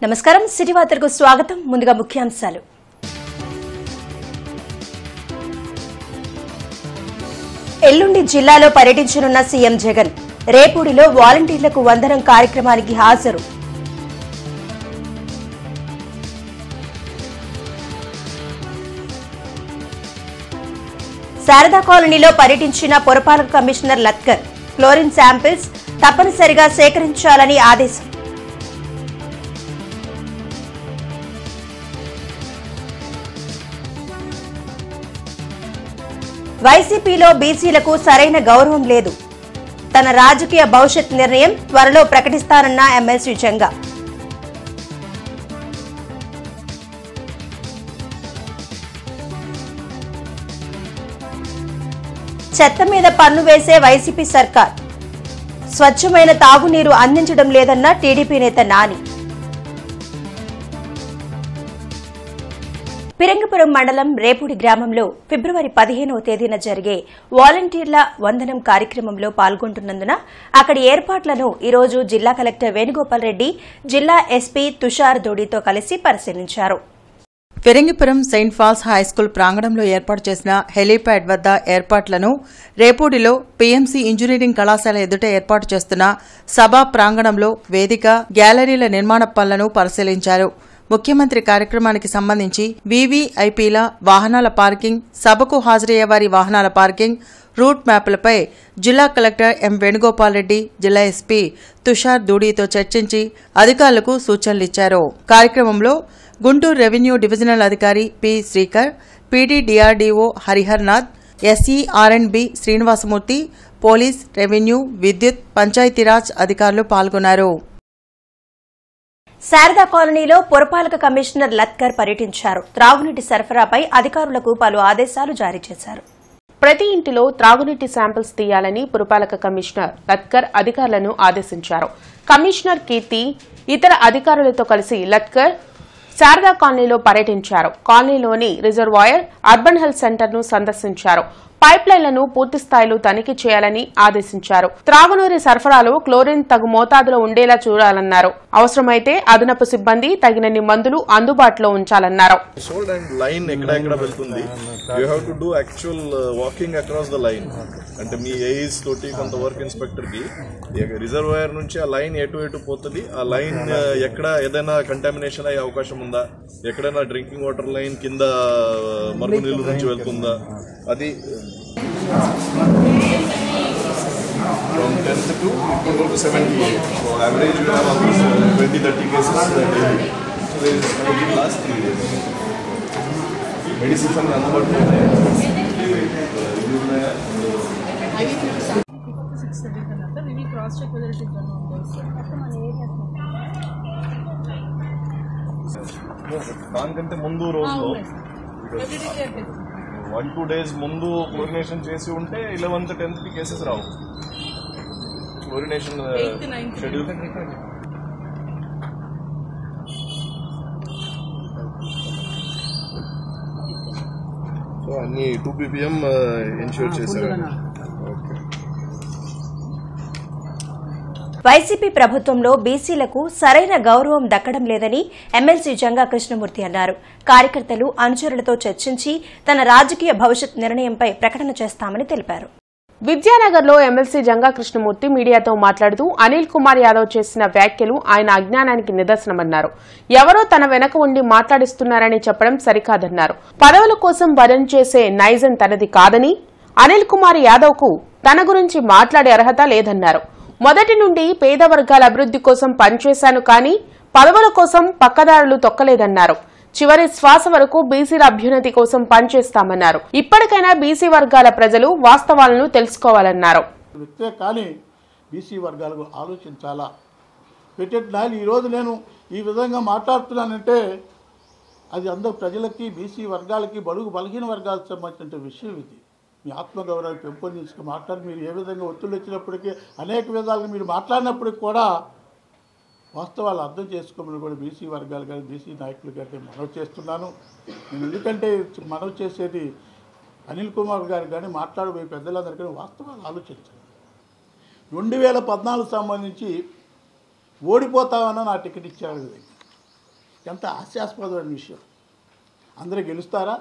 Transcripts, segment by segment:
నమస్కారం సిటీ వార్తలకు స్వాగతం ముందుగా ముఖ్యాంశాలు ఎల్లుండి జిల్లాలో పర్యటించనున్న సీఎం జగన్ రేపూడిలో వాలంటీర్లకు వందనం కార్యక్రమానికి హాజరు శారదా కాలనీలో పర్యటించిన పురపాలక కమిషనర్ లత్కర్ క్లోరిన్ శాంపిల్స్ తప్పనిసరిగా సేకరించాలని ఆదేశం వైసీపీలో బీసీలకు సరైన గౌరవం లేదు తన రాజకీయ భవిష్యత్ నిర్ణయం త్వరలో ప్రకటిస్తానన్న ఎమ్మెల్సీ జంగా చెత్త మీద పన్ను వేసే వైసీపీ సర్కార్ స్వచ్ఛమైన తాగునీరు అందించడం లేదన్న టీడీపీ నేత నాని పిరంగపురం మండలం రేపూడి గ్రామంలో ఫిబ్రవరి పదిహేనవ తేదీన జరిగే వాలంటీర్ల వందనం కార్యక్రమంలో పాల్గొంటున్నందున అక్కడి ఏర్పాట్లను ఈరోజు జిల్లా కలెక్టర్ వేణుగోపాల్ రెడ్డి జిల్లా ఎస్పీ తుషార్ దోడితో కలిసి పరిశీలించారు ఫిరంగిపురం సెయింట్ ఫాల్స్ హైస్కూల్ ప్రాంగణంలో ఏర్పాటు చేసిన హెలీప్యాడ్ వద్ద ఏర్పాట్లను రేపూడిలో పీఎంసీ ఇంజనీరింగ్ కళాశాల ఎదుట ఏర్పాటు చేస్తున్న సభా ప్రాంగణంలో వేదిక గ్యాలరీల నిర్మాణ పనులను పరిశీలించారు ముఖ్యమంత్రి కార్యక్రమానికి సంబంధించి వీవీఐపీల వాహనాల పార్కింగ్ సభకు హాజరయ్యే వారి వాహనాల పార్కింగ్ రూట్ మ్యాప్లపై జిల్లా కలెక్టర్ ఎం వేణుగోపాల్ రెడ్డి జిల్లా ఎస్పీ తుషార్ దూడితో చర్చించి అధికారులకు సూచనలిచ్చారు కార్యక్రమంలో గుంటూరు రెవెన్యూ డివిజనల్ అధికారి P Srikar PD DRDO Hariharnath SE R and B Srinivasamurthy police revenue విద్యుత్ పంచాయతీరాజ్ అధికారులు పాల్గొన్నారు శారదా కాలనీలో పురపాలక కమిషనర్ లత్కర్ పర్యటించారు త్రాగునీటి సరఫరాపై అధికారులకు పలు ఆదేశాలు జారీ చేశారు ప్రతి ఇంటిలో త్రాగునీటి శాంపిల్స్ తీయాలని పురపాలక కమిషనర్ లత్కర్ అధికారులను ఆదేశించారు కమిషనర్ కీర్తి ఇతర అధికారులతో కలిసి లత్కర్ శారదా కాలనీలో పర్యటించారు కాలనీలోని రిజర్వాయర్ అర్బన్ హెల్త్ సెంటర్ ను సందర్శించారు పైప్ లైన్లను పూర్తి స్థాయిలో తనిఖీ చేయాలని ఆదేశించారు త్రాగునీరు సరఫరాలో క్లోరిన్ తగు మోతాదులో ఉండేలా చూడాలన్నారు అవసరమైతే అదనపు సిబ్బంది తగినన్ని మందులు అందుబాటులో ఉంచాలన్నారు sold and line ఎక్కడ ఎక్కడ వెళ్తుంది you have to do actual walking across the line అంటే మీ ఏఈస్ తోటి కొంత వర్క్ ఇన్స్పెక్టర్ కి రిజర్వాయర్ నుంచి ఆ లైన్ ఎటు ఎటు పోతుంది ఆ లైన్ ఎక్కడ ఏదైనా కంటామినేషన్ అయ్యే అవకాశం ఉందా ఎక్కడైనా డ్రింకింగ్ వాటర్ లైన్ కింద uh, మరుగునీళ్ళు నుంచి వెళ్తుందా అది from 10th to it could go to 78. So average you have almost uh, 20 30 cases uh, daily. So there is going to be last three days. Medicines and అందుబాటులో ఉన్నాయి ఇవి ఉన్నాయా six seven తర్వాత we cross check whether it is done on those దానికంటే ముందు రోజులో everyday care test one two days ముందు chlorination చేసి ఉంటే ఇలెవెన్త్ టెన్త్ కి కేసెస్ రావు chlorination Eighth, ninth. Schedule so అన్ని టూ పీపీఎం ఇన్షూర్ చేశారు ఓకే వైసీపీ ప్రభుత్వంలో బీసీలకు సరైన గౌరవం దక్కడం లేదని ఎమ్మెల్సీ జంగా కృష్ణమూర్తి అన్నారు కార్యకర్తలు అనుచరులతో చర్చించి తన రాజకీయ భవిష్యత్ నిర్ణయంపై ప్రకటన చేస్తామని తెలిపారు విద్యానగర్లో ఎమ్మెల్సీ జంగా కృష్ణమూర్తి మీడియాతో మాట్లాడుతూ అనిల్ కుమార్ యాదవ్ చేసిన వ్యాఖ్యలు ఆయన అజ్ఞానానికి నిదర్శనమన్నారు ఎవరో తన వెనక ఉండి మాట్లాడిస్తున్నారని చెప్పడం సరికాదన్నారు పదవుల కోసం భజన చేసే నైజం తనది కాదని అనిల్ కుమార్ యాదవ్ కు తన గురించి మాట్లాడే అర్హత లేదన్నారు మొదటి నుండి పేద వర్గాల అభివృద్ధి కోసం పనిచేశాను కానీ పదవుల కోసం పక్కదారులు తొక్కలేదన్నారు చివరి శ్వాస వరకు బీసీల అభ్యున్నతి కోసం పనిచేస్తామన్నారు ఇప్పటికైనా బీసీ వర్గాల ప్రజలు వాస్తవాలను తెలుసుకోవాలన్నారు వ్యక్తే కానీ బీసీ వర్గాలకు ఆలోచించాలా పెట్టెట్ నాయలు ఈరోజు నేను ఈ విధంగా మాట్లాడుతున్నానంటే అది అందరు ప్రజలకి బీసీ వర్గాలకి బడుగు బలహీన వర్గాలకు సంబంధించిన విషయం ఇది మీ ఆత్మగౌరవాన్ని పెంపొందించుకు మాట్లాడి మీరు ఏ విధంగా ఒత్తిళ్ళు వచ్చినప్పటికీ అనేక విధాలుగా మీరు మాట్లాడినప్పటికి కూడా వాస్తవాలు అర్థం చేసుకోమని కూడా బీసీ వర్గాలు కానీ బీసీ నాయకులు కానీ మనవి చేస్తున్నాను నేను ఎందుకంటే మనవి చేసేది అనిల్ కుమార్ గారు కానీ మాట్లాడబోయే పెద్దలందరూ కానీ వాస్తవాలు ఆలోచించండి రెండు వేల పద్నాలుగు సంబంధించి ఓడిపోతామని నా టికెట్ ఇచ్చాడు కదా ఎంత హాస్యాస్పదమైన విషయం అందరూ గెలుస్తారా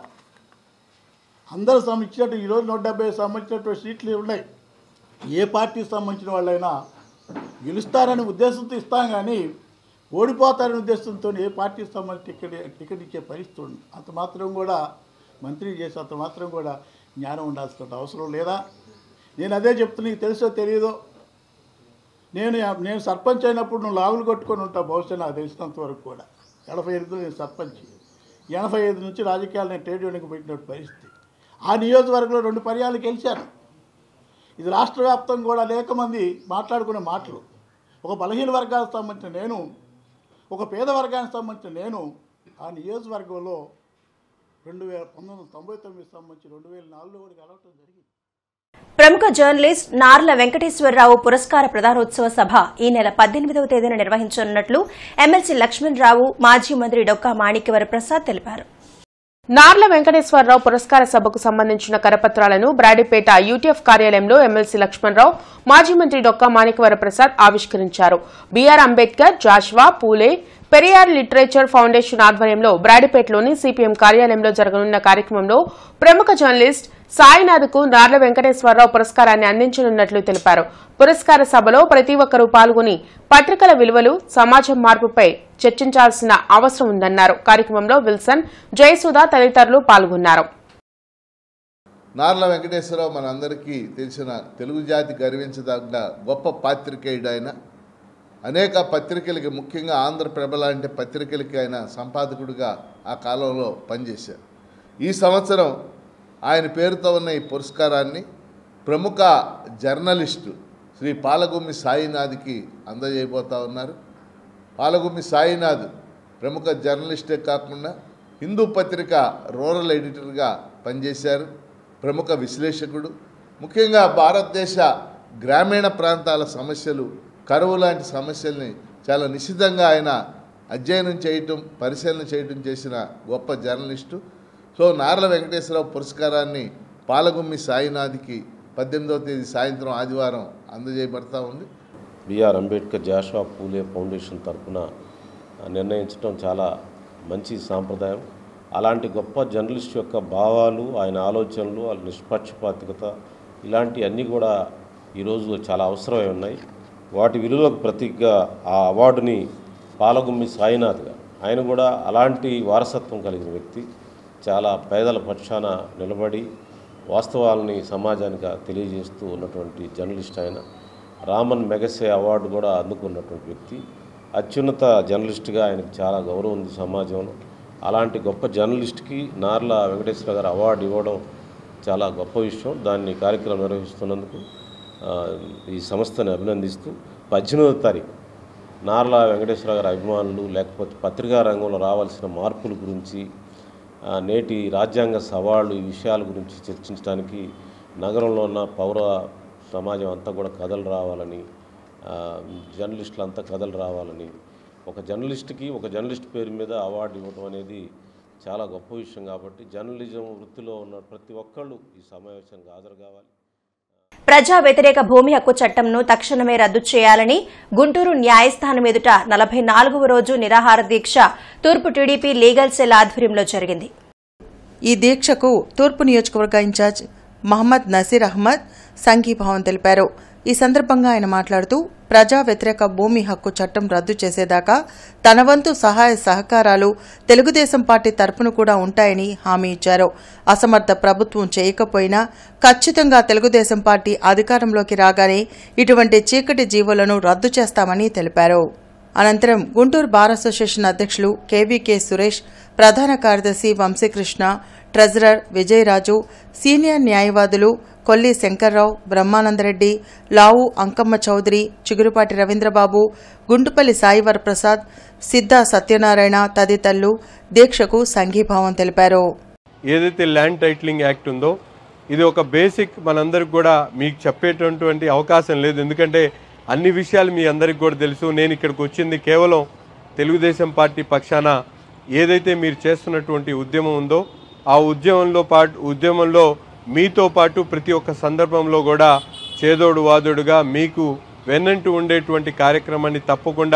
అందరూ సమ ఇచ్చినట్టు ఈరోజు నూట డెబ్బై సంబంధించినటువంటి సీట్లు ఉన్నాయి ఏ పార్టీకి సంబంధించిన వాళ్ళైనా గెలుస్తారనే ఉద్దేశంతో ఇస్తాం కానీ ఓడిపోతారనే ఉద్దేశంతో ఏ పార్టీకి సంబంధించి టికెట్ టికెట్ ఇచ్చే పరిస్థితి ఉంది అంత మాత్రం కూడా మంత్రి చేసి అంత మాత్రం కూడా జ్ఞానం ఉండాల్సిన అవసరం లేదా నేను అదే చెప్తున్నా నీకు తెలుసో తెలియదో నేను నేను సర్పంచ్ అయినప్పుడు నువ్వు లాగులు కొట్టుకొని ఉంటావు బహుశా నాకు తెలిసినంత వరకు కూడా ఎనభై ఎనిమిదిలో నేను సర్పంచ్ ఎనభై ఐదు నుంచి రాజకీయాలు నేను ట్రేడ్ యూనియన్కి పెట్టిన పరిస్థితి ఆ నియోజకవర్గంలో రెండు పర్యాలు గెలిచాను ఇది రాష్ట్ర వ్యాప్తంగా కూడా అనేక మంది మాట్లాడుకునే మాటలు ఒక బలహీన వర్గాలకు సంబంధించిన నేను ఒక పేద వర్గానికి సంబంధించిన నేను ఆ నియోజకవర్గంలో రెండు వేల పంతొమ్మిది వందల తొంభై తొమ్మిది సంబంధించి రెండు వేల నాలుగులో కూడా గెలవటం జరిగింది ప్రముఖ జర్నలిస్ట్ నార్ల వెంకటేశ్వరరావు పురస్కార ప్రదానోత్సవ సభ ఈ నెల పద్దెనిమిదవ తేదీన నిర్వహించనున్నట్లు ఎమ్మెల్సీ లక్ష్మణ్ రావు మాజీ మంత్రి డొక్కా మాణిక్యవర ప్రసాద్ తెలిపారు నార్ల వెంకటేశ్వరరావు పురస్కార సభకు సంబంధించిన కరపత్రాలను బ్రాడీపేట యూటీఎఫ్ కార్యాలయంలో ఎమ్మెల్సీ లక్ష్మణరావు మాజీ మంత్రి డొక్కా మాణిక్యవర ప్రసాద్ ఆవిష్కరించారు BR Ambedkar Jashuva Phule Periyar literature foundation ఆధ్వర్యంలో బ్రాడీపేటలోని సిపిఎం కార్యాలయంలో జరగనున్న కార్యక్రమంలో ప్రముఖ జర్నలిస్ట్ సాయినాథ్కు నార్ల వెంకటేశ్వరరావు పురస్కారాన్ని అందించనున్నట్లు తెలిపారు పురస్కార సభలో ప్రతి ఒక్కరూ పాల్గొని పత్రికల విలువలు సమాజం మార్పుపై చర్చించాల్సిన అవసరం ఉందన్నారు కార్యక్రమంలో విల్సన్ జయసుధ తదితరులు పాల్గొన్నారు నార్ల వెంకటేశ్వరరావు మనందరికీ తెలిసిన తెలుగు జాతి గర్వించదగ్గ గొప్ప పాత్రికేయుడు ఆయన అనేక పత్రికలకి ముఖ్యంగా ఆంధ్రప్రభ లాంటి పత్రికలకి ఆయన సంపాదకుడిగా ఆ కాలంలో పనిచేశారు ఈ సంవత్సరం ఆయన పేరుతో ఉన్న ఈ పురస్కారాన్ని ప్రముఖ జర్నలిస్టు శ్రీ పాలగుమ్మి సాయినాథ్కి అందజేయబోతా ఉన్నారు పాలగుమ్మి సాయినాథ్ ప్రముఖ జర్నలిస్టే కాకుండా హిందూ పత్రిక రూరల్ ఎడిటర్గా పనిచేశారు ప్రముఖ విశ్లేషకుడు ముఖ్యంగా భారతదేశ గ్రామీణ ప్రాంతాల సమస్యలు కరువు లాంటి సమస్యల్ని చాలా నిశితంగా ఆయన అధ్యయనం చేయటం పరిశీలన చేయటం చేసిన గొప్ప జర్నలిస్టు సో నార్ల వెంకటేశ్వరరావు పురస్కారాన్ని పాలగుమ్మి సాయినాథ్కి పద్దెనిమిదవ తేదీ సాయంత్రం ఆదివారం అందజేయబడతా ఉంది బిఆర్ అంబేద్కర్ జాషువా పూలే ఫౌండేషన్ తరఫున నిర్ణయించడం చాలా మంచి సాంప్రదాయం అలాంటి గొప్ప జర్నలిస్ట్ యొక్క భావాలు ఆయన ఆలోచనలు వాళ్ళ నిష్పక్షపాతికత ఇలాంటి అన్నీ కూడా ఈరోజు చాలా అవసరమై ఉన్నాయి వాటి విలువలకు ప్రతీకగా ఆ అవార్డుని పాలగుమ్మి సాయినాథ్ గారు ఆయన కూడా అలాంటి వారసత్వం కలిగిన వ్యక్తి చాలా పేదల పక్షాన నిలబడి వాస్తవాలని సమాజానికి తెలియజేస్తూ ఉన్నటువంటి జర్నలిస్ట్ ఆయన రామన్ మెగసే అవార్డు కూడా అందుకున్నటువంటి వ్యక్తి అత్యున్నత జర్నలిస్ట్గా ఆయనకు చాలా గౌరవం ఉంది సమాజంలో అలాంటి గొప్ప జర్నలిస్ట్కి నార్ల వెంకటేశ్వర గారు అవార్డు ఇవ్వడం చాలా గొప్ప విషయం దాన్ని కార్యక్రమం నిర్వహిస్తున్నందుకు ఆ, ఈ సంస్థని అభినందిస్తూ పద్దెనిమిదవ తారీఖు నార్ల వెంకటేశ్వర గారి అభిమానులు లేకపోతే పత్రికా రంగంలో రావాల్సిన మార్పుల గురించి ఆ, నేటి రాజ్యాంగ సవాళ్ళు ఈ విషయాల గురించి చర్చించడానికి నగరంలో ఉన్న పౌర సమాజం అంతా కూడా కథలు రావాలని ఆ, జర్నలిస్టులు అంతా కథలు రావాలని ఒక జర్నలిస్ట్కి ఒక జర్నలిస్ట్ పేరు మీద అవార్డు ఇవ్వడం అనేది చాలా గొప్ప విషయం కాబట్టి జర్నలిజం వృత్తిలో ఉన్న ప్రతి ఒక్కళ్ళు ఈ సమావేశానికి హాజరు కావాలి ప్రజా వ్యతిరేక భూమి హక్కు చట్టంను తక్షణమే రద్దు చేయాలని గుంటూరు న్యాయస్థానం ఎదుట నలభై నాలుగవ రోజు నిరాహార దీక్ష తూర్పు టీడీపీ లీగల్ సెల్ ఆధ్వర్యంలో జరిగింది ఈ దీక్షకు తూర్పు నియోజకవర్గ ఇన్ఛార్జ్ మహమ్మద్ నసీర్ అహ్మద్ సంఘీభావం తెలిపారు ఈ సందర్భంగా ఆయన మాట్లాడుతూ ప్రజా వ్యతిరేక భూమి హక్కు చట్టం రద్దు చేసేదాకా తన వంతు సహాయ సహకారాలు తెలుగుదేశం పార్టీ తరపున కూడా ఉంటాయని హామీ ఇచ్చారు అసమర్థ ప్రభుత్వం చేయకపోయినా ఖచ్చితంగా తెలుగుదేశం పార్టీ అధికారంలోకి రాగానే ఇటువంటి చీకటి జీవులను రద్దు చేస్తామని తెలిపారు అనంతరం గుంటూరు బార్ అసోసియేషన్ అధ్యక్షులు కేవీకే సురేష్ ప్రధాన కార్యదర్శి వంశీకృష్ణ ట్రెజరర్ విజయరాజు సీనియర్ న్యాయవాదులు కొల్లి శంకర్రావు బ్రహ్మానందరెడ్డి లావు అంకమ్మ చౌదరి చిగురుపాటి రవీంద్రబాబు గుంటుపల్లి సాయి వరప్రసాద్ సిద్ధ సత్యనారాయణ తదితరులు దీక్షకు సంఘీభావం తెలిపారు ఏదైతే ల్యాండ్ టైటిలింగ్ యాక్ట్ ఉందో ఇది ఒక బేసిక్ మనందరికి కూడా మీకు చెప్పేటటువంటి అవకాశం లేదు ఎందుకంటే అన్ని విషయాలు మీ అందరికి కూడా తెలుసు నేను ఇక్కడికి వచ్చింది కేవలం తెలుగుదేశం పార్టీ పక్షాన ఏదైతే మీరు చేస్తున్నటువంటి ఉద్యమం ఉందో ఆ ఉద్యమంలో పాటు ఉద్యమంలో మీతో పాటు ప్రతి ఒక్క సందర్భంలో కూడా చేదోడు వాదోడుగా మీకు వెన్నంటూ ఉండేటువంటి కార్యక్రమాన్ని తప్పకుండా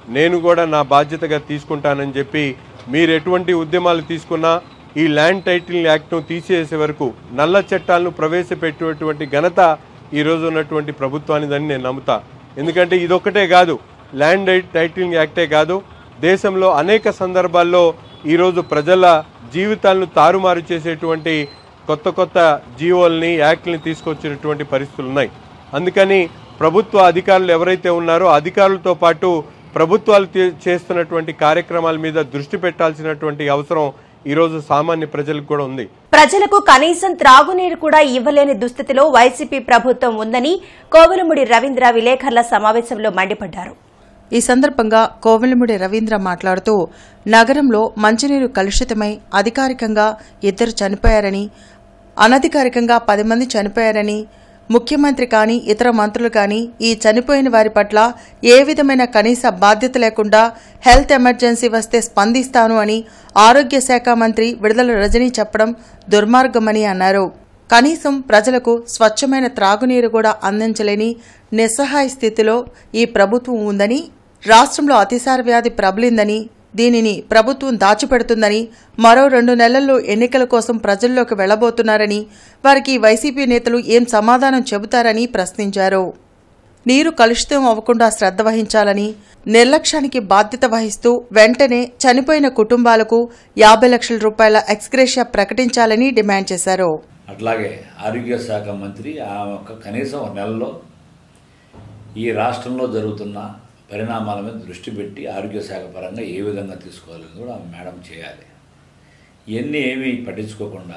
నేను కూడా నా బాధ్యతగా తీసుకుంటానని చెప్పి మీరు ఎటువంటి ఉద్యమాలు తీసుకున్నా ఈ ల్యాండ్ టైటిల్ యాక్ట్ను తీసేసే వరకు నల్ల చట్టాలను ప్రవేశపెట్టేటువంటి ఘనత ఈ రోజు ఉన్నటువంటి ప్రభుత్వానిదని నేను నమ్ముతా ఎందుకంటే ఇదొక్కటే కాదు ల్యాండ్ టైటిలింగ్ యాక్టే కాదు దేశంలో అనేక సందర్భాల్లో ఈరోజు ప్రజల జీవితాలను తారుమారు చేసేటువంటి కొత్త కొత్త జీవోల్ని యాక్ట్ని తీసుకొచ్చినటువంటి పరిస్థితులు ఉన్నాయి అందుకని ప్రభుత్వ అధికారులు ఎవరైతే ఉన్నారో అధికారులతో పాటు ప్రభుత్వాలు తీ- చేస్తున్నటువంటి కార్యక్రమాల మీద దృష్టి పెట్టాల్సినటువంటి అవసరం ఈరోజు సామాన్య ప్రజలకు కూడా ఉంది ప్రజలకు కనీసం త్రాగునీరు కూడా ఇవ్వలేని దుస్థితిలో వైసీపీ ప్రభుత్వం ఉందని కోవలముడి రవీంద్ర విలేకరుల సమావేశంలో మండిపడ్డారు ఈ సందర్భంగా కోవెలముడి రవీంద్ర మాట్లాడుతూ నగరంలో మంచినీరు కలుషితమై అధికారికంగా ఇద్దరు చనిపోయారని అనధికారికంగా పది మంది చనిపోయారని ముఖ్యమంత్రి కానీ ఇతర మంత్రులు కానీ ఈ చనిపోయిన వారి పట్ల ఏ విధమైన కనీస బాధ్యత లేకుండా హెల్త్ ఎమర్జెన్సీ వస్తే స్పందిస్తాను అని ఆరోగ్య శాఖ మంత్రి విడుదల రజనీ చెప్పడం దుర్మార్గమని అన్నారు కనీసం ప్రజలకు స్వచ్ఛమైన త్రాగునీరు కూడా అందించలేని నిస్సహాయ స్థితిలో ఈ ప్రభుత్వం ఉందని రాష్ట్రంలో అతిసార వ్యాధి ప్రబలిందని దీనిని ప్రభుత్వం దాచిపెడుతుందని మరో రెండు నెలల్లో ఎన్నికల కోసం ప్రజల్లోకి వెళ్లబోతున్నారని వారికి వైసీపీ నేతలు ఏం సమాధానం చెబుతారని ప్రశ్నించారు నీరు కలుషితం అవ్వకుండా శ్రద్ధ వహించాలని నిర్లక్ష్యానికి బాధ్యత వహిస్తూ వెంటనే చనిపోయిన కుటుంబాలకు యాభై లక్షల రూపాయల ఎక్స్గ్రేషియా ప్రకటించాలని డిమాండ్ చేశారు అట్లాగే ఆరోగ్య శాఖ మంత్రి ఆ ఒక కనీసం ఒక నెలలో ఈ రాష్ట్రంలో జరుగుతున్న పరిణామాల మీద దృష్టి పెట్టి ఆరోగ్య శాఖ పరంగా ఏ విధంగా తీసుకోవాలని కూడా ఆమె మేడం చేయాలి ఇవన్నీ ఏమీ పట్టించుకోకుండా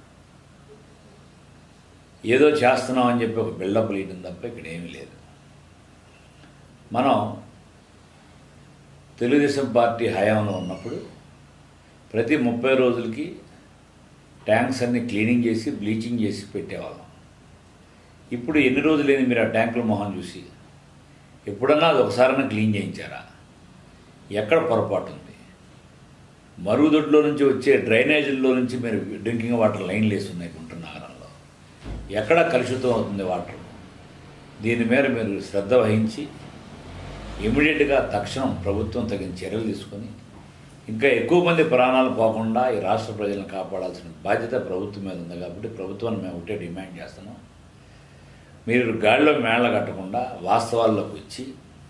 ఏదో చేస్తున్నామని చెప్పి ఒక బిల్డప్ ఇయడం తప్ప ఇక్కడ ఏమీ లేదు మనం తెలుగుదేశం పార్టీ హయాంలో ఉన్నప్పుడు ప్రతి ముప్పై రోజులకి ట్యాంక్స్ అన్ని క్లీనింగ్ చేసి బ్లీచింగ్ చేసి పెట్టేవాళ్ళం ఇప్పుడు ఎన్ని రోజులైంది మీరు ఆ ట్యాంకుల మొహం చూసి ఎప్పుడన్నా అది ఒకసారైనా క్లీన్ చేయించారా ఎక్కడ పొరపాటు ఉంది మరుగుదొడ్లో నుంచి వచ్చే డ్రైనేజీల్లో నుంచి మీరు డ్రింకింగ్ వాటర్ లైన్లు వేసి ఉన్నాయి గుంటూరు నగరంలో ఎక్కడ కలుషితం అవుతుంది వాటర్ దీని మీద మీరు శ్రద్ధ వహించి ఇమీడియట్గా తక్షణం ప్రభుత్వం తగిన చర్యలు తీసుకొని ఇంకా ఎక్కువ మంది ప్రాణాలు పోకుండా ఈ రాష్ట్ర ప్రజలను కాపాడాల్సిన బాధ్యత ప్రభుత్వం మీద ఉంది కాబట్టి ప్రభుత్వాన్ని మేము ఒకటే డిమాండ్ చేస్తున్నాం మీరు గాడిలో మేళ కట్టకుండా వాస్తవాల్లోకి వచ్చి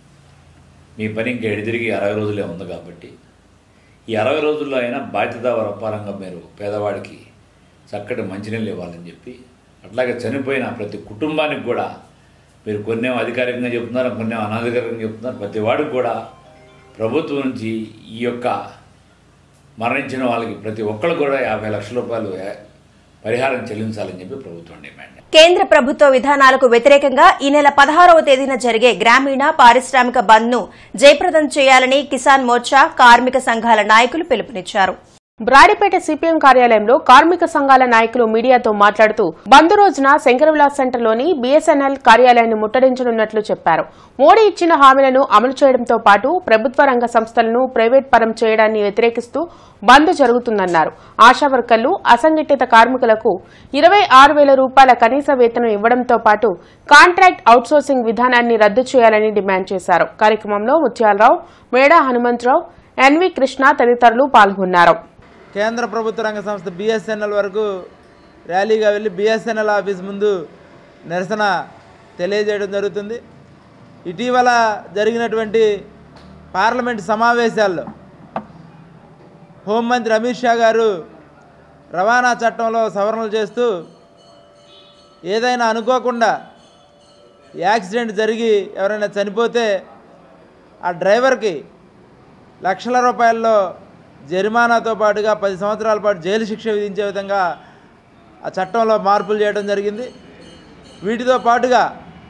మీ పని ఇంకా ఎడితిరిగి అరవై రోజులే ఉంది కాబట్టి ఈ అరవై రోజుల్లో అయినా బాధ్యత పరంగా మీరు పేదవాడికి చక్కటి మంచినీళ్ళు ఇవ్వాలని చెప్పి అట్లాగే చనిపోయిన ప్రతి కుటుంబానికి కూడా మీరు కొన్నేమో అధికారికంగా చెప్తున్నారు కొన్నేమో అనధికారికంగా చెప్తున్నారు ప్రతి వాడికి కూడా ప్రభుత్వం నుంచి ఈ యొక్క మరణించిన వాళ్ళకి ప్రతి ఒక్కరు కూడా యాభై లక్షల రూపాయలు ఏ- పరిహారం చెల్లించాలని చెప్పి ప్రభుత్వం డిమాండ్ కేంద్ర ప్రభుత్వ విధానాలకు వ్యతిరేకంగా ఈ నెల పదహారవ తేదీన జరిగే గ్రామీణ పారిశ్రామిక బంద్ ను జయప్రదం చేయాలని కిసాన్ మోర్చా కార్మిక సంఘాల నాయకులు పిలుపునిచ్చారు బ్రాడిపేట సిపిఎం కార్యాలయంలో కార్మిక సంఘాల నాయకులు మీడియాతో మాట్లాడుతూ బంద్ రోజున శంకరవిలాస్ సెంటర్లోని బీఎస్ఎన్ఎల్ కార్యాలయాన్ని ముట్టడించనున్నట్లు చెప్పారు మోడీ ఇచ్చిన హామీలను అమలు చేయడంతో పాటు ప్రభుత్వ రంగ సంస్థలను ప్రైవేట్ పరం చేయడాన్ని వ్యతిరేకిస్తూ బంద్ జరుగుతుందన్నారు ఆశా వర్కర్లు అసంఘటిత కార్మికులకు ఇరవై ఆరు వేల రూపాయల కనీస వేతనం ఇవ్వడంతో పాటు కాంట్రాక్ట్ అవుట్సోర్సింగ్ విధానాన్ని రద్దు చేయాలని డిమాండ్ చేశారు కార్యక్రమంలో ముత్యాలరావు మేడా హనుమంతరావు ఎన్వి కృష్ణ తదితరులు పాల్గొన్నారు కేంద్ర ప్రభుత్వ రంగ సంస్థ బిఎస్ఎన్ఎల్ వరకు ర్యాలీగా వెళ్ళి బిఎస్ఎన్ఎల్ ఆఫీస్ ముందు నిరసన తెలియజేయడం జరుగుతుంది ఇటీవల జరిగినటువంటి పార్లమెంట్ సమావేశాల్లో హోంమంత్రి అమిత్ షా గారు రవాణా చట్టంలో సవరణలు చేస్తూ ఏదైనా అనుకోకుండా యాక్సిడెంట్ జరిగి ఎవరైనా చనిపోతే ఆ డ్రైవర్కి లక్షల రూపాయల్లో జరిమానాతో పాటుగా పది సంవత్సరాల పాటు జైలు శిక్ష విధించే విధంగా ఆ చట్టంలో మార్పులు చేయడం జరిగింది వీటితో పాటుగా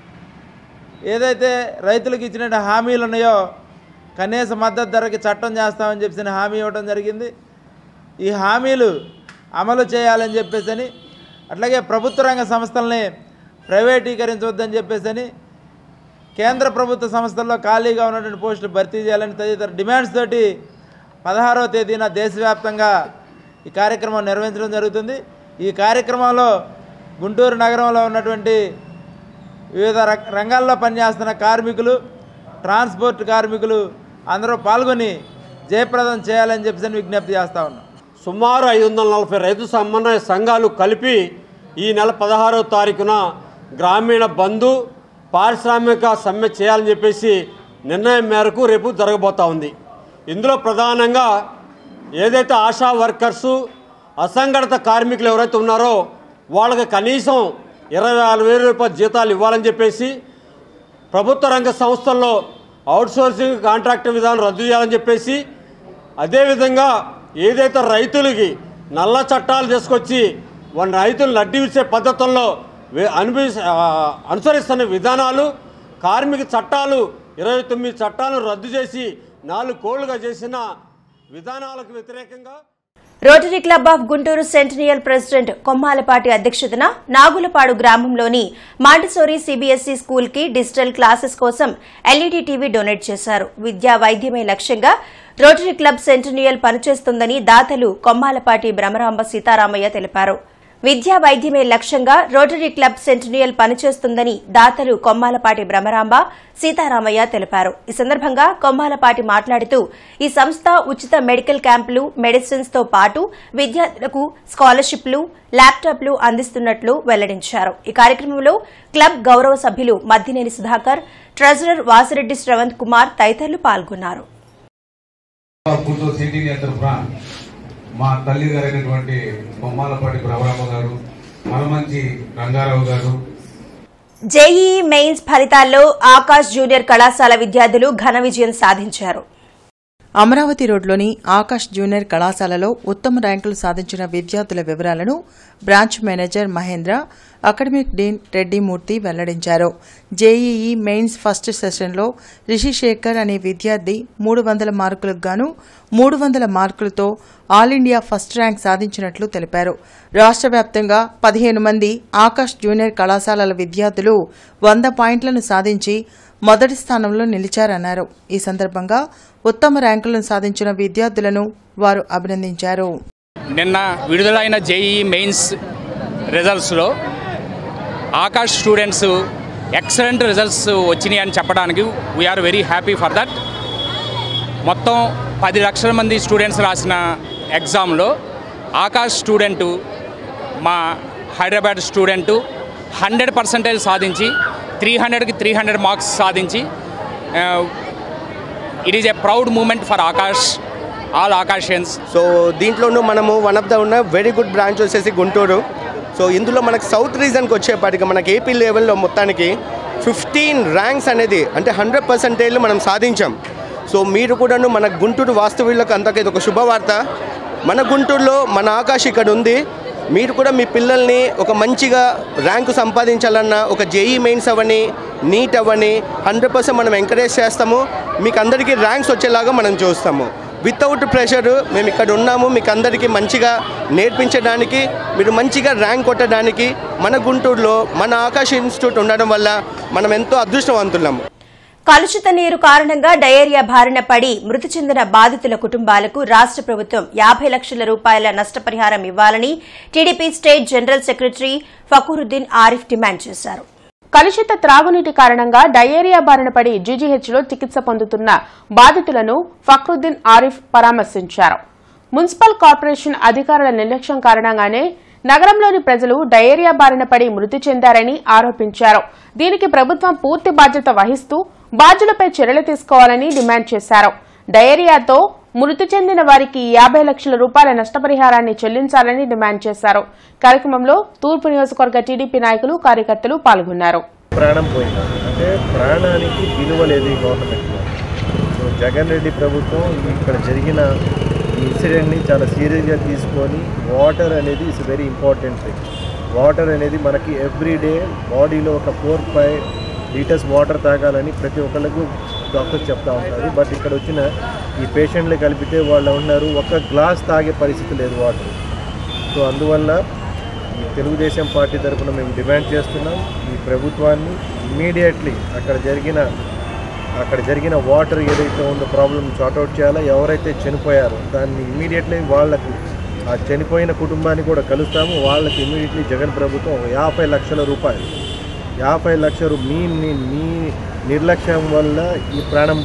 ఏదైతే రైతులకు ఇచ్చిన హామీలు ఉన్నాయో కనీస మద్దతు ధరకి చట్టం చేస్తామని చెప్పేసి హామీ ఇవ్వడం జరిగింది ఈ హామీలు అమలు చేయాలని చెప్పేసి అట్లాగే ప్రభుత్వ రంగ సంస్థల్ని ప్రైవేటీకరించవద్దని చెప్పేసి కేంద్ర ప్రభుత్వ సంస్థల్లో ఖాళీగా ఉన్నటువంటి పోస్టులు భర్తీ చేయాలని తదితర డిమాండ్స్ తోటి పదహారవ తేదీన దేశవ్యాప్తంగా ఈ కార్యక్రమం నిర్వహించడం జరుగుతుంది ఈ కార్యక్రమంలో గుంటూరు నగరంలో ఉన్నటువంటి వివిధ ర- రంగాల్లో పనిచేస్తున్న కార్మికులు ట్రాన్స్పోర్ట్ కార్మికులు అందరూ పాల్గొని జయప్రదం చేయాలని చెప్పేసి విజ్ఞప్తి చేస్తా ఉన్నాం సుమారు ఐదు వందల నలభై రైతు సమన్వయ సంఘాలు కలిపి ఈ నెల పదహారవ తారీఖున గ్రామీణ బంధు పారిశ్రామిక సమ్మె చేయాలని చెప్పేసి నిర్ణయం మేరకు రేపు జరగబోతా ఉంది ఇందులో ప్రధానంగా ఏదైతే ఆశా వర్కర్సు అసంఘటిత కార్మికులు ఎవరైతే ఉన్నారో వాళ్ళకి కనీసం ఇరవై ఆరు వేల రూపాయల జీతాలు ఇవ్వాలని చెప్పేసి ప్రభుత్వ రంగ సంస్థల్లో అవుట్సోర్సింగ్ కాంట్రాక్ట్ విధానం రద్దు చేయాలని చెప్పేసి అదేవిధంగా ఏదైతే రైతులకి నల్ల చట్టాలు తీసుకొచ్చి వాళ్ళ రైతులు నడ్డి విసే పద్ధతుల్లో వే- అనుభవి ఆ, అనుసరిస్తున్న విధానాలు కార్మిక చట్టాలు ఇరవై తొమ్మిది చట్టాలను రద్దు చేసి నాలుగు కోళ్లుగా చేసిన విధానాలకు వ్యతిరేకంగా rotary club of Guntur centennial president Kommalapati అధ్యక్షతన నాగులపాడు గ్రామంలోని మాంటిసోరి సిబిఎస్ఈ స్కూల్ కి డిజిటల్ క్లాసెస్ కోసం ఎల్ఈడీ టీవీ డొనేట్ చేశారు విద్యా వైద్యమే లక్ష్యంగా రోటరీ క్లబ్ సెంటినియల్ పనిచేస్తుందని దాతలు కొమ్మాలపాటి భ్రమరాంబ సీతారామయ్య తెలిపారు విద్యా వైద్యమే లక్ష్యంగా రోటరీ క్లబ్ సెంటినియల్ పనిచేస్తుందని దాతలు కొమ్మాలపాటి భ్రమరాంబ సీతారామయ్య తెలిపారు ఈ సందర్భంగా కొమ్మాలపాటి మాట్లాడుతూ ఈ సంస్థ ఉచిత మెడికల్ క్యాంపులు మెడిసిన్స్ తో పాటు విద్యార్థులకు స్కాలర్షిప్లు ల్యాప్టాప్లు అందిస్తున్నట్లు వెల్లడించారు ఈ కార్యక్రమంలో క్లబ్ గౌరవ సభ్యులు మద్దినేని సుధాకర్ ట్రెజరర్ వాసిరెడ్డి శ్రవంత్ కుమార్ తదితరులు పాల్గొన్నారు గుంటూరు సిటీ తరఫున మా తల్లి గారైనటువంటి బొమ్మాలపాటి ప్రభామ గారు మలమంచి రంగారావు గారు జేఈఈ మెయిన్స్ ఫలితాల్లో ఆకాశ్ జూనియర్ కళాశాల విద్యార్థులు ఘన విజయం సాధించారు అమరావతి రోడ్లోని ఆకాష్ జూనియర్ కళాశాలలో ఉత్తమ ర్యాంకులు సాధించిన విద్యార్థుల వివరాలను branch manager Mahendra academic dean Reddy Murthy వెల్లడించారు జేఈఈ మెయిన్స్ ఫస్ట్ సెషన్లో రిషిశేఖర్ అనే విద్యార్థి మూడు వందల మార్కులకు గాను మూడు వందల మార్కులతో ఆల్ ఇండియా ఫస్ట్ ర్యాంక్ సాధించినట్లు తెలిపారు రాష్ట్ర వ్యాప్తంగా పదిహేను మంది ఆకాష్ జూనియర్ కళాశాలల విద్యార్థులు వంద పాయింట్లను సాధించి మొదటి స్థానంలో నిలిచారన్నారు ఈ సందర్భంగా ఉత్తమ ర్యాంకులను సాధించిన విద్యార్థులను వారు అభినందించారు నిన్న విడుదలైన జేఈ మెయిన్స్ రిజల్ట్స్లో ఆకాష్ స్టూడెంట్స్ ఎక్సలెంట్ రిజల్ట్స్ వచ్చినాయి అని చెప్పడానికి we're very happy for that మొత్తం పది లక్షల మంది స్టూడెంట్స్ రాసిన ఎగ్జామ్లో ఆకాష్ స్టూడెంటు మా హైదరాబాద్ స్టూడెంటు హండ్రెడ్ పర్సెంటేజ్ సాధించి త్రీ హండ్రెడ్కి త్రీ హండ్రెడ్ మార్క్స్ సాధించి it is a proud moment for Aakash all Aakashians so దీంట్లోనూ మనము వన్ ఆఫ్ ద ఉన్న వెరీ గుడ్ బ్రాంచ్ వచ్చేసి గుంటూరు సో ఇందులో మనకి సౌత్ రీజన్కి వచ్చేపాటికి మనకి ఏపీ లెవెల్లో మొత్తానికి ఫిఫ్టీన్ ర్యాంక్స్ అనేది అంటే హండ్రెడ్ పర్సెంటేజ్లు మనం సాధించాం సో మీరు కూడాను మన గుంటూరు వాస్తవ్యులకు అంతకు ఇది ఒక శుభవార్త మన గుంటూరులో మన ఆకాశ్ ఇక్కడ ఉంది మీరు కూడా మీ పిల్లల్ని ఒక మంచిగా ర్యాంకు సంపాదించాలన్న ఒక జేఈ మెయిన్స్ అవని నీట్ అవని హండ్రెడ్ పర్సెంట్ మనం ఎంకరేజ్ చేస్తాము మీకు అందరికీ ర్యాంక్స్ వచ్చేలాగా మనం చూస్తాము వితౌట్ ప్రెషర్ మేము ఇక్కడ ఉన్నాము మీకు అందరికీ మంచిగా నేర్పించడానికి మీరు మంచిగా ర్యాంక్ కొట్టడానికి మన గుంటూరులో మన ఆకాశ్ ఇన్స్టిట్యూట్ ఉండడం వల్ల మనం ఎంతో అదృష్టవంతులము కలుషిత నీరు కారణంగా డయేరియా బారిన పడి మృతి చెందిన బాధితుల కుటుంబాలకు రాష్ట ప్రభుత్వం యాభై లక్షల రూపాయల నష్టపరిహారం ఇవ్వాలని TDP state general secretary Fakruddin Arif demand చేశారు కలుషిత త్రాగునీటి కారణంగా డయేరియా బారిన పడి జీజీహెచ్లో చికిత్స పొందుతున్న బాధితులను ఫక్రుద్దీన్ ఆరిఫ్ పరామర్శించారు మున్సిపల్ కార్పొరేషన్ అధికారుల నిర్లక్ష్యం కారణంగానే నగరంలోని ప్రజలు డయేరియా బారిన పడి మృతి చెందారని ఆరోపించారు దీనికి ప్రభుత్వం పూర్తి బాధ్యత వహిస్తూ బాధ్యులపై చర్యలు తీసుకోవాలని డిమాండ్ చేశారు డయేరియాతో మృతి చెందిన వారికి యాభై లక్షల రూపాయల నష్టపరిహారాన్ని చెల్లించాలని డిమాండ్ చేశారు కార్యక్రమంలో తూర్పు నియోజకవర్గ టీడీపీ నాయకులు కార్యకర్తలు పాల్గొన్నారు ప్రాణం పోయింది అంటే ప్రాణానికి విలువ లేదు ఈ గవర్నమెంట్లో సో జగన్ రెడ్డి ప్రభుత్వం ఇక్కడ జరిగిన ఈ ఇన్సిడెంట్ని చాలా సీరియస్గా తీసుకొని వాటర్ అనేది is very important thing water అనేది మనకి ఎవ్రీ డే బాడీలో ఒక ఫోర్ ఫైవ్ లీటర్స్ వాటర్ తాగాలని ప్రతి ఒక్కళ్ళకు డాక్టర్స్ చెప్తా ఉంటారు బట్ ఇక్కడ వచ్చిన ఈ పేషెంట్లు కలిపితే వాళ్ళు ఉన్నారు ఒక గ్లాస్ తాగే పరిస్థితి లేదు వాటర్ సో అందువల్ల ఈ తెలుగుదేశం పార్టీ తరఫున మేము డిమాండ్ చేస్తున్నాం ఈ ప్రభుత్వాన్ని ఇమీడియట్లీ అక్కడ జరిగిన అక్కడ జరిగిన వాటర్ ఏదైతే ఉందో ప్రాబ్లమ్ సార్ట్అవుట్ చేయాలో ఎవరైతే చనిపోయారో దాన్ని ఇమీడియట్లీ వాళ్ళకు ఆ చనిపోయిన కుటుంబాన్ని కూడా కలుస్తాము వాళ్ళకి ఇమీడియట్లీ జగన్ ప్రభుత్వం ఒక యాభై లక్షల రూపాయలు యాభై లక్షలు మీ మీ మీ నిర్లక్ష్యం వల్ల ఈ ప్రాణం పోయింది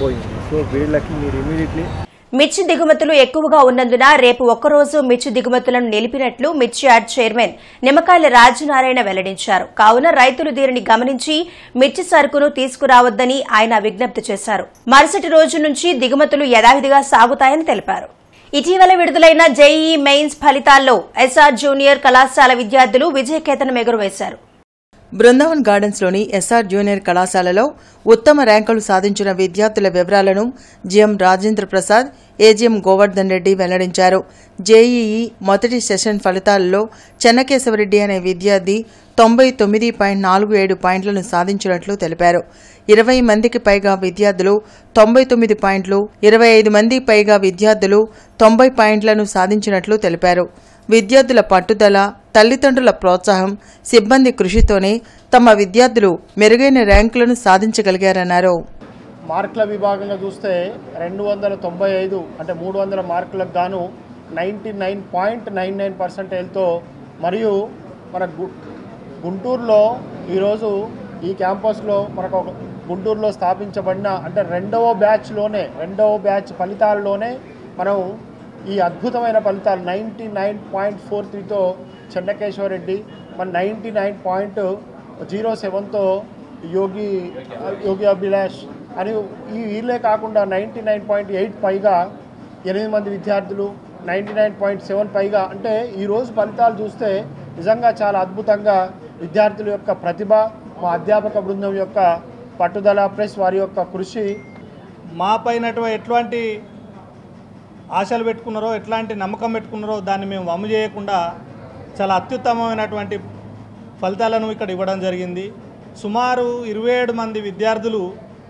సో వీళ్ళకి మీరు ఇమీడియట్లీ మిర్చి దిగుమతులు ఎక్కువగా ఉన్నందున రేపు ఒక్కరోజు మిర్చి దిగుమతులను నిలిపినట్లు మిర్చి యార్డ్ చైర్మన్ నిమ్మకాయల రాజనారాయణ వెల్లడించారు కావున రైతులు దీనిని గమనించి మిర్చి సరుకును తీసుకురావద్దని ఆయన విజ్ఞప్తి చేశారు మరుసటి రోజు నుంచి దిగుమతులు యథావిధిగా సాగుతాయని తెలిపారు ఇటీవల విడుదలైన జేఈఈ మెయిన్స్ ఫలితాల్లో ఎస్ఆర్ జూనియర్ కళాశాల విద్యార్థులు విజయకేతనం ఎగురవేశారు బృందావన్ గార్డెన్స్లోని ఎస్ఆర్ జూనియర్ కళాశాలలో ఉత్తమ ర్యాంకులు సాధించిన విద్యార్థుల వివరాలను జిఎం రాజేంద్ర ప్రసాద్ ఏజీఎం గోవర్ధన్ రెడ్డి వెల్లడించారు జేఈఈ మొదటి సెషన్ ఫలితాలలో చెన్నకేశవరెడ్డి అనే విద్యార్థి తొంభై తొమ్మిది పాయింట్ నాలుగు ఏడు పాయింట్లను సాధించినట్లు తెలిపారు ఇరవై మందికి పైగా విద్యార్థులు తొంభై తొమ్మిది పాయింట్లు ఇరవై ఐదు మంది పైగా విద్యార్థులు తొంభై పాయింట్లను సాధించినట్లు తెలిపారు విద్యార్థుల పట్టుదల తల్లిదండ్రుల ప్రోత్సాహం సిబ్బంది కృషితోనే తమ విద్యార్థులు మెరుగైన ర్యాంకులను సాధించగలిగారన్నారు మార్కుల విభాగంగా చూస్తే రెండు వందల తొంభై ఐదు అంటే మూడు వందల మార్కులకు గాను ninety nine point nine nine పర్సెంటేజ్తో మరియు మన గు గుంటూరులో ఈరోజు ఈ క్యాంపస్లో మనకు ఒక గుంటూరులో స్థాపించబడిన అంటే రెండవ బ్యాచ్లోనే రెండవ బ్యాచ్ ఫలితాల్లోనే మనం ఈ అద్భుతమైన ఫలితాలు నైంటీ నైన్ పాయింట్ ఫోర్ త్రీతో చెన్నకేశ్వరరెడ్డి మన నైంటీ నైన్ పాయింట్ జీరో సెవెన్తో యోగి యోగి అభిలాష్ అని ఈ వీళ్ళే కాకుండా నైంటీ నైన్ పాయింట్ ఎయిట్ పైగా ఎనిమిది మంది విద్యార్థులు నైంటీ నైన్ పాయింట్ సెవెన్ పైగా అంటే ఈరోజు ఫలితాలు చూస్తే నిజంగా చాలా అద్భుతంగా విద్యార్థుల యొక్క ప్రతిభ మా అధ్యాపక బృందం యొక్క పట్టుదల ప్లస్ వారి యొక్క కృషి మా పైన ఎటువంటి ఆశలు పెట్టుకున్నారో ఎట్లాంటి నమ్మకం పెట్టుకున్నారో దాన్ని మేము వమ్ము చేయకుండా చాలా అత్యుత్తమమైనటువంటి ఫలితాలను ఇక్కడ ఇవ్వడం జరిగింది సుమారు ఇరవై ఏడు మంది విద్యార్థులు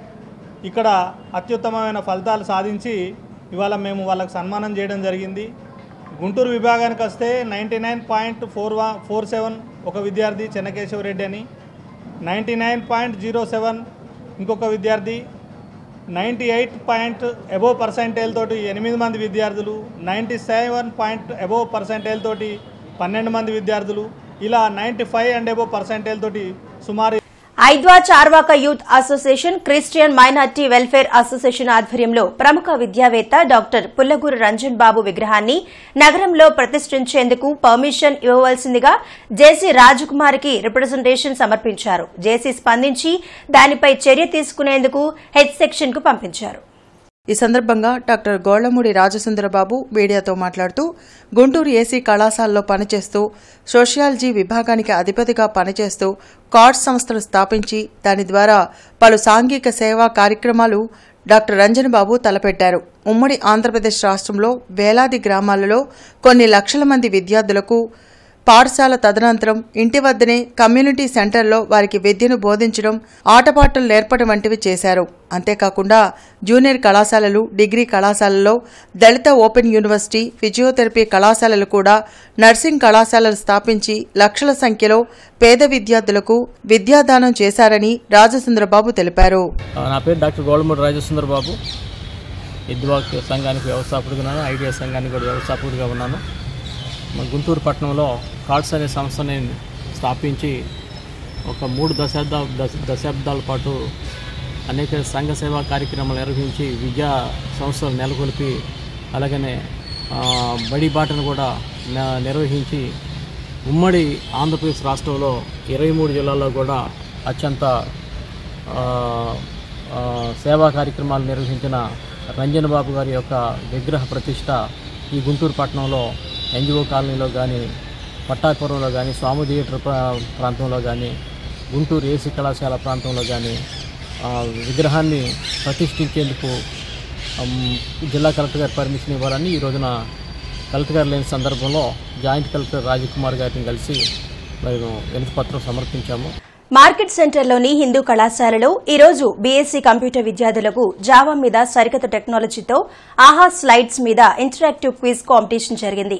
ఇక్కడ అత్యుత్తమమైన ఫలితాలు సాధించి ఇవాళ మేము వాళ్ళకి సన్మానం చేయడం జరిగింది గుంటూరు విభాగానికి వస్తే నైంటీ నైన్ పాయింట్ ఫోర్ వా ఫోర్ సెవెన్ ఒక విద్యార్థి చెన్నకేశవరెడ్డి అని ninety nine point zero seven ఇంకొక విద్యార్థి ninety eight point above percentage తోటి ఎనిమిది మంది విద్యార్థులు ninety seven point above percentage తోటి పన్నెండు మంది విద్యార్థులు ఇలా ninety five and above percentage తోటి సుమారు ఐద్వా Charvaka youth association Christian minority welfare association ఆధ్వర్యంలో ప్రముఖ విద్యావేత్త డాక్టర్ పుల్లగూరు రంజన్ బాబు విగ్రహాన్ని నగరంలో ప్రతిష్ఠించేందుకు పర్మిషన్ ఇవ్వవలసిందిగా జేసీ రాజకుమార్కి రిప్రజెంటేషన్ సమర్పించారు జేసీ స్పందించి దానిపై చర్య తీసుకునేందుకు హెచ్ సెక్షన్ కు పంపించారు ఈ సందర్భంగా డాక్టర్ గోళ్లమూడి రాజసుందరబాబు మీడియాతో మాట్లాడుతూ గుంటూరు ఏసీ కళాశాలలో పనిచేస్తూ సోషియాలజీ విభాగానికి అధిపతిగా పనిచేస్తూ కార్డ్స్ సంస్థను స్థాపించి దాని ద్వారా పలు సాంఘిక సేవా కార్యక్రమాలు డాక్టర్ రంజన్ బాబు తలపెట్టారు ఉమ్మడి ఆంధ్రప్రదేశ్ రాష్ట్రంలో వేలాది గ్రామాలలో కొన్ని లక్షల మంది విద్యార్థులకు పాఠశాల తదనంతరం ఇంటి వద్దనే కమ్యూనిటీ సెంటర్లో వారికి విద్యను బోధించడం ఆటపాటలు నేర్పడం వంటివి చేశారు అంతేకాకుండా జూనియర్ కళాశాలలు డిగ్రీ కళాశాలల్లో దళిత ఓపెన్ యూనివర్సిటీ ఫిజియోథెరపీ కళాశాలలు కూడా నర్సింగ్ కళాశాలలు స్థాపించి లక్షల సంఖ్యలో పేద విద్యార్థులకు విద్యాదానం చేశారని రాజసుందరబాబు తెలిపారు నా పేరు డాక్టర్ గోల్మూడి రాజసుందర్ బాబు ఎద్దువాక్ సంఘానికి వ్యవస్థాపకుడిగా ఉన్నాను ఐడియా సంఘానికి కూడా వ్యవస్థాపకుడిగా ఉన్నాను మన గుంటూరు పట్టణంలో కార్డ్స్ అనే సంస్థని స్థాపించి ఒక మూడు దశాబ్ద దశ దశాబ్దాల పాటు అనేక సంఘ సేవా కార్యక్రమాలు నిర్వహించి విద్యా సంస్థలు నెలకొల్పి అలాగనే ఆ, బడి బాటను కూడా న- నిర్వహించి ఉమ్మడి ఆంధ్రప్రదేశ్ రాష్ట్రంలో ఇరవై మూడు జిల్లాల్లో కూడా అత్యంత ఆ, ఆ, సేవా కార్యక్రమాలు నిర్వహించిన రంజన్ బాబు గారి యొక్క విగ్రహ ప్రతిష్ట ఈ గుంటూరు పట్టణంలో ఎన్జిఓ కాలనీలో కానీ పట్టాపురంలో కానీ స్వామి థియేటర్ ప్రా- ప్రాంతంలో కానీ గుంటూరు ఏసీ కళాశాల ప్రాంతంలో కానీ ఆ, విగ్రహాన్ని ప్రతిష్ఠించేందుకు అమ్, జిల్లా కలెక్టర్ గారి పర్మిషన్ ఇవ్వాలని ఈ రోజున కలెక్టర్ గారు లేని సందర్భంలో జాయింట్ కలెక్టర్ రాజకుమార్ గారిని కలిసి మేము వినతి పత్రం సమర్పించాము మార్కెట్ సెంటర్లోని హిందూ కళాశాలలో ఈరోజు బీఎస్సీ కంప్యూటర్ విద్యార్థులకు జావా మీద సరికొత్త టెక్నాలజీతో ఆహా స్లైడ్స్ మీద ఇంటరాక్టివ్ క్విజ్ కాంపిటీషన్ జరిగింది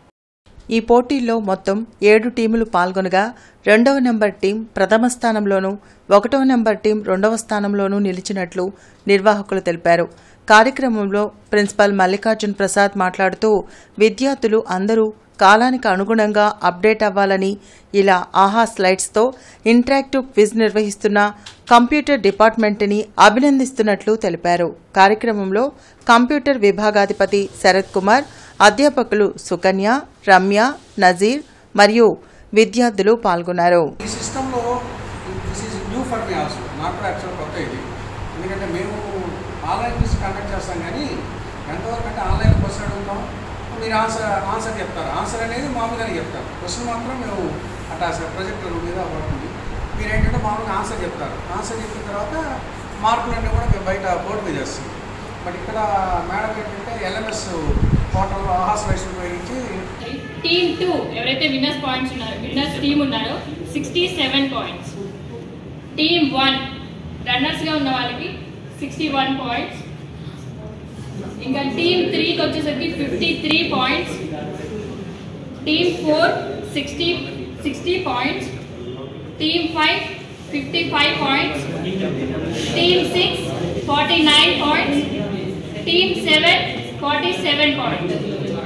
ఈ పోటీల్లో మొత్తం ఏడు టీములు పాల్గొనగా రెండవ నెంబర్ టీం ప్రథమ స్థానంలోనూ ఒకటవ నెంబర్ టీం రెండవ స్థానంలోనూ నిలిచినట్లు నిర్వాహకులు తెలిపారు కార్యక్రమంలో ప్రిన్సిపాల్ మల్లికార్జున్ ప్రసాద్ మాట్లాడుతూ విద్యార్థులు అందరూ కాలానికి అనుగుణంగా అప్డేట్ అవ్వాలని ఇలా ఆహా స్లైడ్స్తో ఇంటరాక్టివ్ క్విజ్ నిర్వహిస్తున్న కంప్యూటర్ డిపార్ట్మెంట్ని అభినందిస్తున్నట్లు తెలిపారు కార్యక్రమంలో కంప్యూటర్ విభాగాధిపతి శరత్ కుమార్ అధ్యాపకులు సుకన్య రమ్య నజీర్ మరియు విద్యార్థులు పాల్గొన్నారు ఈ సిస్టంలో this is new for me also నాకు కూడా యాక్చువల్ కొత్త ఇది ఎందుకంటే మేము ఆన్లైన్ క్విజ్ కండక్ట్ చేస్తాం కానీ ఎంతవరకు అంటే ఆన్లైన్ క్వశ్చన్ అడుగుతాం మీరు ఆన్సర్ ఆన్సర్ చెప్తారు ఆన్సర్ అనేది మామూలుగానే చెప్తారు క్వశ్చన్ మాత్రం మేము అట్లా ప్రొజెక్టర్ మీద పడుతుంది మీరు ఏంటంటే మామూలుగా ఆన్సర్ చెప్తారు ఆన్సర్ చెప్పిన తర్వాత మార్కులన్నీ కూడా మేము బయట బోర్డు మీద వేస్తాం బట్ ఇక్కడ మేడం ఏంటంటే ఎల్ఎంఎస్ పోర్టల్లో ఆహాస్ వైస్ ఉపయోగించి టీమ్ టూ ఎవరైతే విన్నర్స్ పాయింట్స్ ఉన్నారో విన్నర్స్ టీమ్ ఉన్నారో sixty seven points team one రన్నర్స్గా ఉన్న వాళ్ళకి సిక్స్టీ వన్ పాయింట్స్ ఇంకా టీమ్ త్రీకి వచ్చేసరికి fifty three points team four sixty sixty points team five fifty five points team six forty nine points team seven forty seven points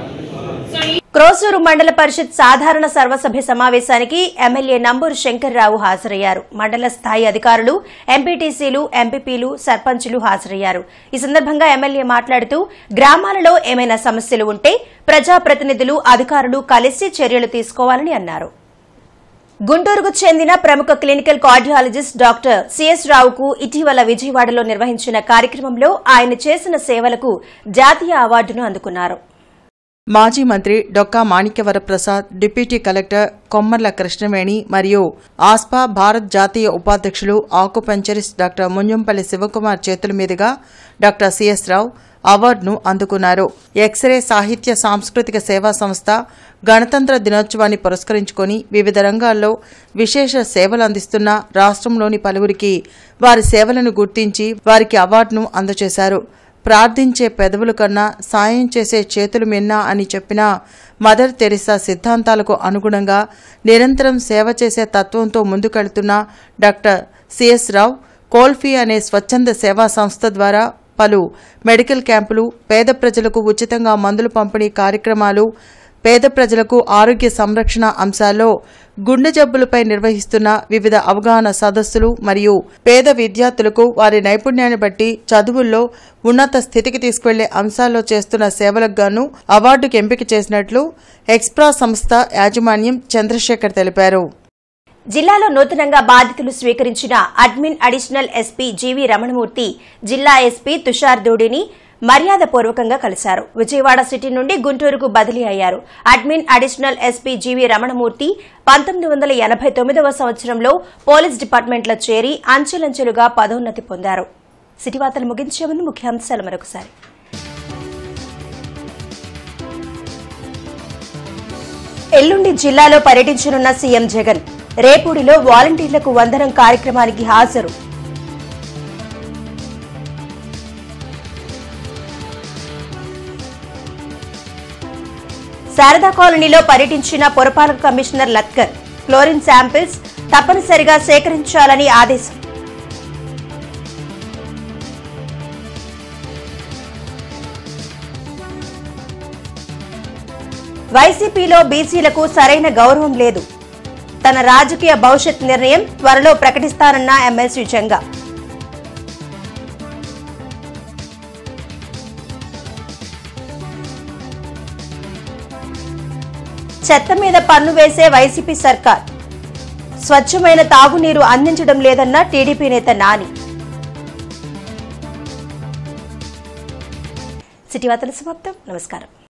so ఈ క్రోసూరు మండల పరిషత్ సాధారణ సర్వసభ్య సమావేశానికి ఎమ్మెల్యే నంబూరు శంకర్రావు హాజరయ్యారు మండల స్థాయి అధికారులు ఎంపీటీసీలు ఎంపీపీలు సర్పంచులు హాజరయ్యారు ఈ సందర్భంగా ఎమ్మెల్యే మాట్లాడుతూ గ్రామాలలో ఏమైనా సమస్యలు ఉంటే ప్రజాప్రతినిధులు అధికారులు కలిసి చర్యలు తీసుకోవాలని అన్నారు గుంటూరుకు చెందిన ప్రముఖ క్లినికల్ కార్డియాలజిస్ట్ డాక్టర్ సిఎస్ రావుకు ఇటీవల విజయవాడలో నిర్వహించిన కార్యక్రమంలో ఆయన చేసిన సేవలకు జాతీయ అవార్డును అందుకున్నారు మాజీ మంత్రి డొక్కా మాణిక్యవర ప్రసాద్ డిప్యూటీ కలెక్టర్ కొమ్మర్ల కృష్ణవేణి మరియు ఆస్పా భారత్ జాతీయ ఉపాధ్యక్షులు ఆకుపంచరిస్ట్ డాక్టర్ ముంజంపల్లి శివకుమార్ చేతుల మీదుగా డాక్టర్ సిఎస్ రావు అవార్డును అందుకున్నారు ఎక్స్రే సాహిత్య సాంస్కృతిక సేవా సంస్థ గణతంత్ర దినోత్సవాన్ని పురస్కరించుకొని వివిధ రంగాల్లో విశేష సేవలు అందిస్తున్న రాష్ట్రంలోని పలువురికి వారి సేవలను గుర్తించి వారికి అవార్డును అందజేశారు ప్రార్థించే పెదవుల కన్నా సాయం చేసే చేతులు మిన్నా అని చెప్పిన మదర్ తెరిసా సిద్ధాంతాలకు అనుగుణంగా నిరంతరం సేవ చేసే తత్వంతో ముందుకెళ్తున్న డాక్టర్ సిఎస్ రావు కోల్ఫీ అనే స్వచ్ఛంద సేవా సంస్థ ద్వారా పలు మెడికల్ క్యాంపులు పేద ప్రజలకు ఉచితంగా మందులు పంపిణీ కార్యక్రమాలు పేద ప్రజలకు ఆరోగ్య సంరక్షణ అంశాల్లో గుండె జబ్బులపై నిర్వహిస్తున్న వివిధ అవగాహన సదస్సులు మరియు పేద విద్యార్థులకు వారి నైపుణ్యాన్ని బట్టి చదువుల్లో ఉన్నత స్థితికి తీసుకువెళ్లే అంశాల్లో చేస్తున్న సేవలకు గాను అవార్డుకు ఎంపిక చేసినట్లు ఎక్స్ప్రా సంస్థ యాజమాన్యం చంద్రశేఖర్ తెలిపారు జిల్లాలో నూతనంగా బాధితులు స్వీకరించిన admin additional SP GV Ramanamurthy జిల్లా ఎస్పీ తుషార్ దూడిని మర్యాదపూర్వకంగా కలిశారు విజయవాడ సిటీ నుండి గుంటూరుకు బదిలీ అయ్యారు admin additional SP GV Ramanamurthy పంతొమ్మిది వందల ఎనభై తొమ్మిదవ సంవత్సరంలో పోలీస్ డిపార్ట్మెంట్లో చేరి అంచెలంచెలుగా పదోన్నతి పొందారు సిటీ వార్తలు ముగించే ముందు ముఖ్యాంశాలు మరొకసారి ఎల్లుండి జిల్లాలో పర్యటించనున్న సీఎం జగన్ రేపూడిలో వాలంటీర్లకు వందనం కార్యక్రమానికి హాజరు శారదా కాలనీలో పర్యటించిన పురపాలక కమిషనర్ లత్కర్ క్లోరిన్ శాంపిల్స్ తప్పనిసరిగా సేకరించాలని ఆదేశం వైసీపీలో బీసీలకు సరైన గౌరవం లేదు తన రాజకీయ భవిష్యత్ నిర్ణయం త్వరలో ప్రకటిస్తానన్న ఎమ్మెల్సీ జంగా చెత్త మీద పన్ను వేసే వైసీపీ సర్కార్ స్వచ్ఛమైన తాగునీరు అందించడం లేదన్న టీడీపీ నేత నాని సిటీ వార్తల సమాప్తం నమస్కారం